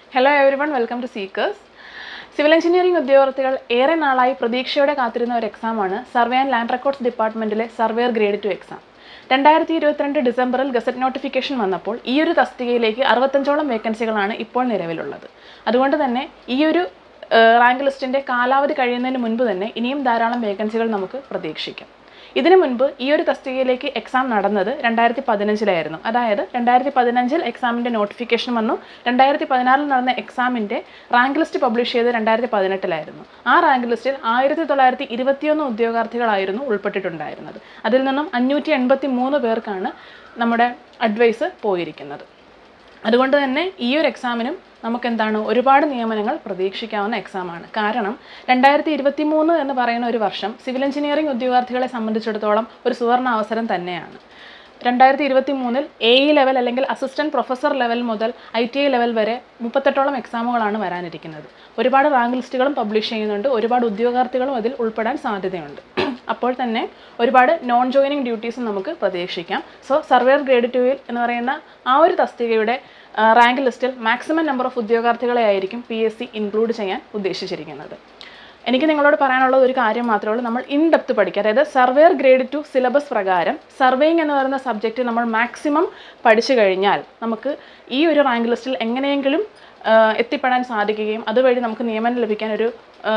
hello everyone welcome to Seekers civil engineering ഉദ്യോഗാർത്ഥികൾ ഏറെ നാളായി പ്രതീക്ഷയോടെ കാത്തിരുന്ന ഒരു എക്സാമാണ് സർവേ ആൻഡ് ലാൻഡ് റെക്കോർഡ്സ് ഡിപ്പാർട്ട്മെൻറ്റിലെ സർവേയർ ഗ്രേഡ് ടു എക്സാം രണ്ടായിരത്തി ഇരുപത്തിരണ്ട് ഡിസംബറിൽ ഗസറ്റ് നോട്ടിഫിക്കേഷൻ വന്നപ്പോൾ ഈ ഒരു തസ്തികയിലേക്ക് അറുപത്തഞ്ചോളം വേക്കൻസികളാണ് ഇപ്പോൾ നിലവിലുള്ളത് അതുകൊണ്ട് തന്നെ ഈ ഒരു റാങ്ക് ലിസ്റ്റിൻ്റെ കാലാവധി കഴിയുന്നതിന് മുൻപ് തന്നെ ഇനിയും ധാരാളം വേക്കൻസികൾ നമുക്ക് പ്രതീക്ഷിക്കാം ഇതിനു മുൻപ് ഈ ഒരു തസ്തികയിലേക്ക് എക്സാം നടന്നത് രണ്ടായിരത്തി പതിനഞ്ചിലായിരുന്നു അതായത് രണ്ടായിരത്തി പതിനഞ്ചിൽ എക്സാമിൻ്റെ നോട്ടിഫിക്കേഷൻ വന്നു രണ്ടായിരത്തി പതിനാറിൽ നടന്ന എക്സാമിൻ്റെ റാങ്ക് ലിസ്റ്റ് പബ്ലിഷ് ചെയ്ത് രണ്ടായിരത്തി പതിനെട്ടിലായിരുന്നു ആ റാങ്ക് ലിസ്റ്റിൽ ആയിരത്തി തൊള്ളായിരത്തി ഇരുപത്തിയൊന്ന് ഉദ്യോഗാർത്ഥികളായിരുന്നു ഉൾപ്പെട്ടിട്ടുണ്ടായിരുന്നത് അതിൽ നിന്നും അഞ്ഞൂറ്റി എൺപത്തി മൂന്ന് പേർക്കാണ് നമ്മുടെ അഡ്വൈസ് പോയിരിക്കുന്നത് അതുകൊണ്ട് തന്നെ ഈ ഒരു എക്സാമിനും നമുക്ക് എന്താണ് ഒരുപാട് നിയമനങ്ങൾ പ്രതീക്ഷിക്കാവുന്ന എക്സാമാണ് കാരണം രണ്ടായിരത്തി ഇരുപത്തി മൂന്ന് എന്ന് പറയുന്ന ഒരു വർഷം സിവിൽ എഞ്ചിനീയറിംഗ് ഉദ്യോഗാർത്ഥികളെ സംബന്ധിച്ചിടത്തോളം ഒരു സുവർണ അവസരം തന്നെയാണ് രണ്ടായിരത്തി ഇരുപത്തി മൂന്നിൽ എ ഇ ലെവൽ അല്ലെങ്കിൽ അസിസ്റ്റൻറ്റ് പ്രൊഫസർ ലെവൽ മുതൽ ഐ ടി ഐ ലെവൽ വരെ മുപ്പത്തെട്ടോളം എക്സാമുകളാണ് വരാനിരിക്കുന്നത് ഒരുപാട് റാങ്ക് ലിസ്റ്റുകളും പബ്ലിഷ് ചെയ്യുന്നുണ്ട് ഒരുപാട് ഉദ്യോഗാർത്ഥികളും അതിൽ ഉൾപ്പെടാൻ സാധ്യതയുണ്ട് അപ്പോൾ തന്നെ ഒരുപാട് നോൺ ജോയിനിങ് ഡ്യൂട്ടീസും നമുക്ക് പ്രതീക്ഷിക്കാം സോ സർവേയർ ഗ്രേഡ് ടുവിൽ എന്ന് പറയുന്ന ആ ഒരു തസ്തികയുടെ റാങ്ക് ലിസ്റ്റിൽ മാക്സിമം നമ്പർ ഓഫ് ഉദ്യോഗാർത്ഥികളെ ആയിരിക്കും പി എസ് സി ഇൻക്ലൂഡ് ചെയ്യാൻ ഉദ്ദേശിച്ചിരിക്കുന്നത് എനിക്ക് നിങ്ങളോട് പറയാനുള്ള ഒരു കാര്യം മാത്രമേ ഉള്ളൂ നമ്മൾ ഇൻ ഡെപ്ത് പഠിക്കുക അതായത് സർവേയർ ഗ്രേഡ് ടു സിലബസ് പ്രകാരം സർവേയിങ് എന്ന് പറയുന്ന സബ്ജക്റ്റ് നമ്മൾ മാക്സിമം പഠിച്ചു കഴിഞ്ഞാൽ നമുക്ക് ഈ ഒരു റാങ്ക് ലിസ്റ്റിൽ എങ്ങനെയെങ്കിലും എത്തിപ്പെടാൻ സാധിക്കുകയും അതുവഴി നമുക്ക് നിയമനം ലഭിക്കാൻ ഒരു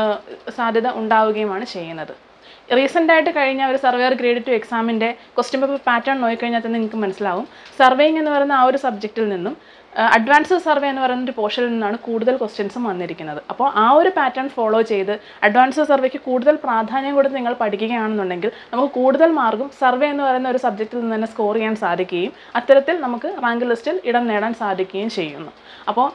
സാധ്യത ഉണ്ടാവുകയുമാണ് ചെയ്യുന്നത് റീസെൻ്റ് ആയിട്ട് കഴിഞ്ഞ ഒരു സർവേയർ ഗ്രേഡ് ടു എക്സാമിൻ്റെ ക്വസ്റ്റ്യൻ പേപ്പർ പാറ്റേൺ നോക്കിക്കഴിഞ്ഞാൽ തന്നെ നിങ്ങൾക്ക് മനസ്സിലാവും സർവേയിങ് എന്ന് പറയുന്ന ആ ഒരു സബ്ജക്റ്റിൽ നിന്നും അഡ്വാൻസ് സർവേ എന്ന് പറയുന്ന ഒരു പോർഷനിൽ നിന്നാണ് കൂടുതൽ ക്വസ്റ്റ്യൻസും വന്നിരിക്കുന്നത് അപ്പോൾ ആ ഒരു പാറ്റേൺ ഫോളോ ചെയ്ത് അഡ്വാൻസ് സർവേക്ക് കൂടുതൽ പ്രാധാന്യം കൊടുത്ത് നിങ്ങൾ പഠിക്കുകയാണെന്നുണ്ടെങ്കിൽ നമുക്ക് കൂടുതൽ മാർക്കും സർവേ എന്ന് പറയുന്ന ഒരു സബ്ജക്റ്റിൽ നിന്ന് തന്നെ സ്കോർ ചെയ്യാൻ സാധിക്കുകയും അത്തരത്തിൽ നമുക്ക് റാങ്ക് ലിസ്റ്റിൽ ഇടം നേടാൻ സാധിക്കുകയും ചെയ്യുന്നു അപ്പോൾ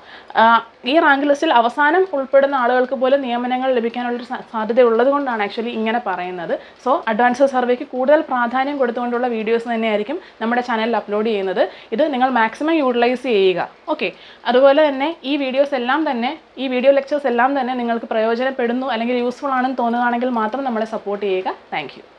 ഈ റാങ്ക് ലിസ്റ്റിൽ അവസാനം ഉൾപ്പെടുന്ന ആളുകൾക്ക് പോലും നിയമനങ്ങൾ ലഭിക്കാനുള്ളൊരു സാധ്യത ഉള്ളത് കൊണ്ടാണ് ആക്ച്വലി ഇങ്ങനെ പറയുന്നത് സോ അഡ്വാൻസ് സർവേക്ക് കൂടുതൽ പ്രാധാന്യം കൊടുത്തുകൊണ്ടുള്ള വീഡിയോസ് തന്നെയായിരിക്കും നമ്മുടെ ചാനലിൽ അപ്ലോഡ് ചെയ്യുന്നത് ഇത് നിങ്ങൾ മാക്സിമം യൂട്ടിലൈസ് ചെയ്യുക ഓക്കെ അതുപോലെ തന്നെ ഈ വീഡിയോസ് എല്ലാം തന്നെ ഈ വീഡിയോ ലെക്ചേഴ്സ് എല്ലാം തന്നെ നിങ്ങൾക്ക് പ്രയോജനപ്പെടുന്നു അല്ലെങ്കിൽ യൂസ്ഫുൾ ആണെന്ന് തോന്നുകയാണെങ്കിൽ മാത്രം നമ്മളെ സപ്പോർട്ട് ചെയ്യുക താങ്ക്